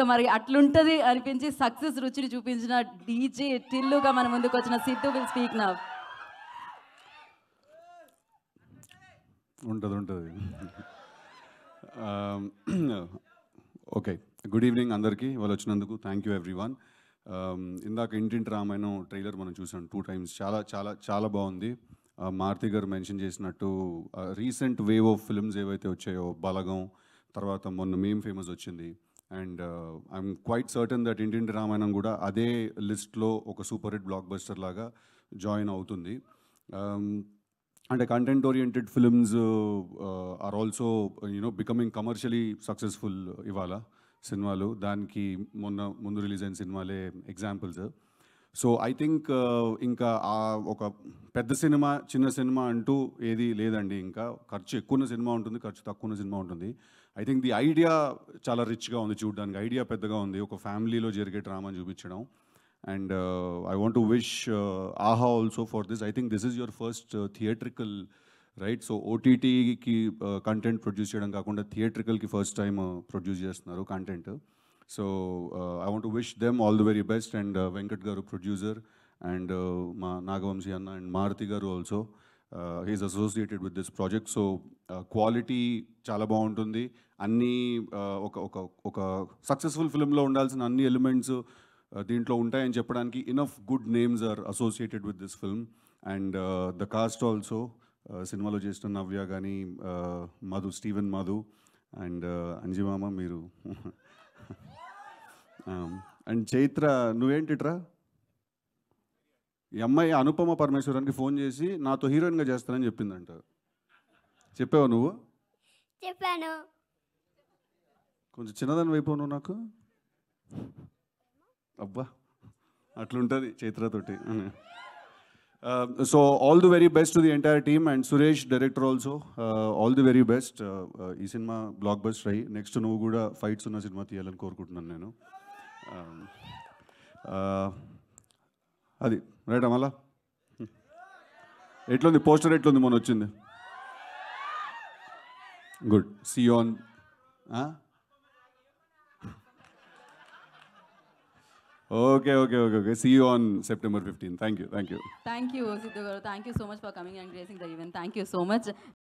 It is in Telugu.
సో మరి అట్లుంటది అనిపించి సక్సెస్ రుచిని చూపించిన డీజే టిల్లుగా మన ముందుకు వచ్చిన సిద్ధు విల్ స్పీక్ నవ్ ఉంటుంది ఉంటుంది ఓకే గుడ్ ఈవినింగ్ అందరికీ వాళ్ళు వచ్చినందుకు థ్యాంక్ యూ ఎవ్రీ వన్ ఇందాక ఇంటింటి రామాయణం ట్రైలర్ మనం చూసాం టూ టైమ్స్ చాలా చాలా చాలా బాగుంది Uh, మారుతి గారు మెన్షన్ చేసినట్టు రీసెంట్ వేవ్ ఆఫ్ ఫిల్మ్స్ ఏవైతే వచ్చాయో బలగం తర్వాత మొన్న మేం ఫేమస్ వచ్చింది and I'm quite certain that Intinti Ramayanam కూడా అదే లిస్ట్లో ఒక సూపర్ హిట్ బ్లాక్ బస్టర్ లాగా జాయిన్ అవుతుంది Um, అంటే content oriented films are also you know becoming commercially successful ఇవాళ సినిమాలు దానికి మొన్న ముందు రిలీజ్ అయిన సినిమాలే ఎగ్జాంపుల్స్ సో ఐ థింక్ ఇంకా ఆ ఒక పెద్ద సినిమా చిన్న సినిమా అంటూ ఏది లేదండి ఇంకా ఖర్చు ఎక్కువ ఉన్న సినిమా ఉంటుంది ఖర్చు తక్కువ ఉన్న సినిమా ఉంటుంది ఐ థింక్ ది ఐడియా చాలా రిచ్గా ఉంది చూడడానికి ఐడియా పెద్దగా ఉంది ఒక ఫ్యామిలీలో జరిగే డ్రామా చూపించడం and I want to wish Aha also for this I think this is your first theatrical right so ఓటీటీకి కంటెంట్ ప్రొడ్యూస్ చేయడం కాకుండా థియేట్రికల్కి ఫస్ట్ టైం ప్రొడ్యూస్ చేస్తున్నారు content so I want wish them all the very best and Venkat garu producer and మా నాగవంశీ అన్న and Maruthi garu also he is associated with this project so quality చాలా బాగుంటుంది అన్నీ uh, ఒక ఒక ఒక సక్సెస్ఫుల్ ఫిల్మ్లో ఉండాల్సిన అన్ని ఎలిమెంట్స్ దీంట్లో ఉంటాయని చెప్పడానికి enough good names are associated with this film and the cast also సినిమాలో చేసిన నవ్య కానీ మధు స్టీవెన్ మధు అండ్ అంజిమామ మీరు అండ్ చైత్ర నువ్వేంటిట్రా ఈ అమ్మాయి అనుపమ పరమేశ్వరానికి ఫోన్ చేసి నాతో హీరోయిన్గా చేస్తానని చెప్పిందంట చెప్పావా నువ్వు చెప్పాను కొంచెం చిన్నదాని వైపు నువ్వు నాకు అబ్బా అట్లుంటుంది చైత్రతోటి so all the very best to the entire team and Suresh director also all the very best ఈ సినిమా బ్లాక్ బస్టర్ అయ్యి నెక్స్ట్ నువ్వు కూడా ఫైట్స్ ఉన్న సినిమా తీయాలని కోరుకుంటున్నాను నేను Um, uh, అది రైట్ అమలా ఎట్లుంది పోస్టర్ ఎట్లుంది మొన్న వచ్చింది good see on okay okay okay okay see you on September fifteen thank you thank you thank you Siddhu garu thank you so much for coming and gracing the event thank you so much